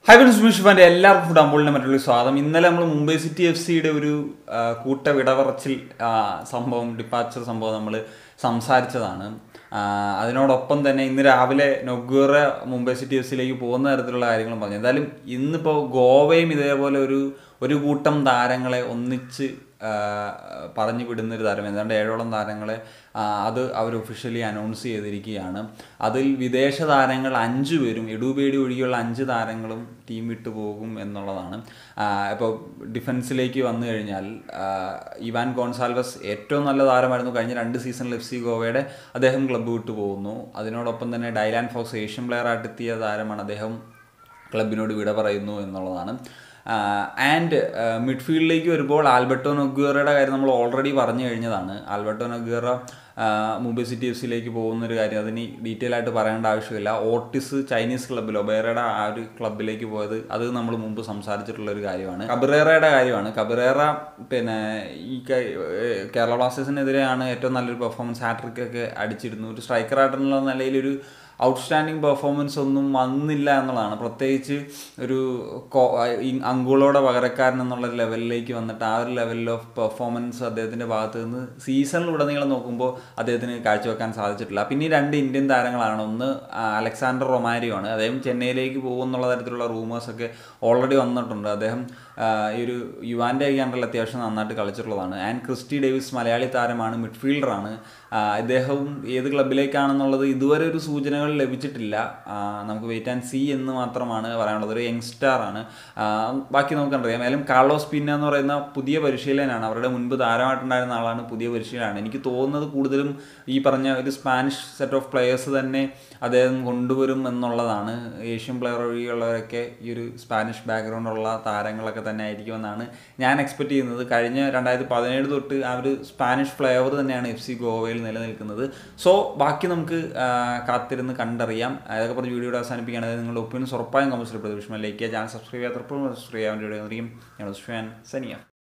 high ബൻ Sumesh എല്ലാവർക്കും food അമ്പോളിനെ മറ്റുള്ള സ്വാഗതം ഇന്നലെ നമ്മൾ മുംബൈ സിറ്റി എഫ് സിയുടെ ഒരു ആ, കൂട്ട വിടവറച്ചിൽ ആ, സംഭവം ഡിപ്പാച്ചർ സംഭവം നമ്മൾ സംസാരിച്ചതാണ് ആ, അതിനോടൊപ്പം തന്നെ ഇന്ന് രാവിലെ നൊഗുറ മുംബൈ സിറ്റി എഫ് സിയിലേക്ക് പോകുന്ന തരത്തിലുള്ള കാര്യങ്ങളും പറഞ്ഞു എന്തായാലും ഇന്നിപ്പോൾ ഗോവയും ഇതേപോലെ ഒരു ഒരു കൂട്ടം താരങ്ങളെ ഒന്നിച്ച് ആ, പറഞ്ഞു വിടുന്ന ഒരു താരം ഏതാണ്ട് ഏഴോളം താരങ്ങളെ ആ, അത് അവർ ഒഫീഷ്യലി അനൗൺസ് ചെയ്തിരിക്കുകയാണ് അതിൽ വിദേശ താരങ്ങൾ അഞ്ചു പേരും എഡുബേഡി ഒഴികെയുള്ള അഞ്ച് താരങ്ങളും ടീം വിട്ടു പോകും എന്നുള്ളതാണ് ഇപ്പോൾ ഡിഫൻസിലേക്ക് വന്നു കഴിഞ്ഞാൽ ആ, ഇവാൻ ഗോൺസാൽവസ് ഏറ്റവും നല്ല താരമായിരുന്നു കഴിഞ്ഞ രണ്ട് സീസണിൽ എഫ് സി ഗോവയുടെ അദ്ദേഹം ക്ലബ്ബ് വിട്ടു പോകുന്നു അതിനോടൊപ്പം തന്നെ ഡൈലാൻ ഫോക്സ് ഏഷ്യൻ പ്ലെയർ ആയിട്ട് എത്തിയ താരമാണ് അദ്ദേഹം ക്ലബിനോട് വിട പറയുന്നു എന്നുള്ളതാണ് ആൻഡ് മിഡ്ഫീൽഡിലേക്ക് വരുമ്പോൾ ആൽബർട്ടോ നൊഗ്വേറയുടെ കാര്യം നമ്മൾ ഓൾറെഡി പറഞ്ഞു കഴിഞ്ഞതാണ് Alberto Noguera Mumbai city F സിയിലേക്ക് പോകുന്ന ഒരു കാര്യം അതിന് ഡീറ്റെയിൽ ആയിട്ട് പറയേണ്ട ആവശ്യമില്ല ഓട്ടിസ് ചൈനീസ് ക്ലബ്ബിൽ ഒബേറയുടെ ആ ഒരു ക്ലബിലേക്ക് പോയത് അത് നമ്മൾ മുമ്പ് സംസാരിച്ചിട്ടുള്ള ഒരു കാര്യമാണ് കബിറേറയുടെ കാര്യമാണ് കബിറേറ പിന്നെ ഈ ക- ഏഹ് കേരള ബ്ലാസ്റ്റേഴ്സിനെതിരെയാണ് ഏറ്റവും നല്ലൊരു പെർഫോമൻസ് ഹാട്രിക് ഒക്കെ അടിച്ചിരുന്നു ഒരു സ്ട്രൈക്കറായിട്ടുള്ള നിലയിലൊരു ഔട്ട്സ്റ്റാൻഡിങ് പെർഫോമൻസ് ഒന്നും വന്നില്ല എന്നുള്ളതാണ് പ്രത്യേകിച്ച് ഒരു കോ- ഈ അങ്കുളോടെ പകരക്കാരൻ എന്നുള്ള ലെവലിലേക്ക് വന്നിട്ട് ആ ഒരു ലെവലിൽ ഓഫ് പെർഫോമൻസ് അദ്ദേഹത്തിൻ്റെ ഭാഗത്ത് നിന്ന് സീസണിലുടനീളം നോക്കുമ്പോൾ അദ്ദേഹത്തിന് കാഴ്ചവെക്കാൻ സാധിച്ചിട്ടില്ല പിന്നെ ഈ രണ്ട് ഇന്ത്യൻ താരങ്ങളാണ് ഒന്ന് ആ, അലക്സാണ്ടർ റൊമാരിയോ ആണ് അദ്ദേഹം ചെന്നൈയിലേക്ക് പോകുമെന്നുള്ള തരത്തിലുള്ള റൂമേഴ്സൊക്കെ ഓൾറെഡി വന്നിട്ടുണ്ട് അദ്ദേഹം ആ, ഈ ഒരു യുവാൻ്റെ അണ്ടറിൽ അത്യാവശ്യം നന്നായിട്ട് കളിച്ചിട്ടുള്ളതാണ് ആൻഡ് ക്രിസ്റ്റി ഡേവിസ് മലയാളി താരമാണ് മിഡ്ഫീൽഡറാണ് ഇദ്ദേഹവും ഏത് ക്ലബിലേക്കാണെന്നുള്ളത് ഇതുവരെ ഒരു സൂചനകൾ ലഭിച്ചിട്ടില്ല ആ, നമുക്ക് വെയിറ്റ് ആൻഡ് സി എന്ന് മാത്രമാണ് പറയാനുള്ളത് ഒരു യങ്സ്റ്റാർ ആണ് ആ, ബാക്കി നമുക്കറിയാം ഏതായാലും കാർലോസ് പിന്ന എന്ന് പറയുന്ന പുതിയ പരിശീലകനാണ് അവരുടെ മുൻപ് താരമായിട്ടുണ്ടായിരുന്ന ആളാണ് പുതിയ പരിശീലനാണ് എനിക്ക് തോന്നുന്നത് കൂടുതലും ഈ പറഞ്ഞ ഒരു സ്പാനിഷ് സെറ്റ് ഓഫ് പ്ലെയേഴ്സ് തന്നെ അദ്ദേഹം കൊണ്ടുവരും എന്നുള്ളതാണ് ഏഷ്യൻ പ്ലെയർ ഒഴികെയുള്ളവരൊക്കെ ഈ ഒരു സ്പാനിഷ് ബാക്ക്ഗ്രൗണ്ട് ഉള്ള താരങ്ങളൊക്കെ തന്നെ ആയിരിക്കുമെന്നാണ് ഞാൻ എക്സ്പെക്ട് ചെയ്യുന്നത് കഴിഞ്ഞ രണ്ടായിരത്തി പതിനേഴ് തൊട്ട് ആ ഒരു സ്പാനിഷ് ഫ്ലേവർ തന്നെയാണ് എഫ് സി ഗോവയിൽ നിലനിൽക്കുന്നത് സോ ബാക്കി നമുക്ക് ആ, കാത്തിരുന്ന് കണ്ടറിയാം അതൊക്കെ പറഞ്ഞ് വീഡിയോ അവസാനിപ്പിക്കുകയാണ് നിങ്ങളുടെ ഒപ്പീനിയൻസ് ഉറപ്പായും കമൻസിൽ പ്രതിവിഷമം ലൈക്ക് ചെയ്യുക ചാനൽ സബ്സ്ക്രൈബ് ചെയ്യാത്തപ്പോൾ സബ്സ്ക്രൈബ് ചെയ്യാൻ വേണ്ടി ഞങ്ങൾ സനിയ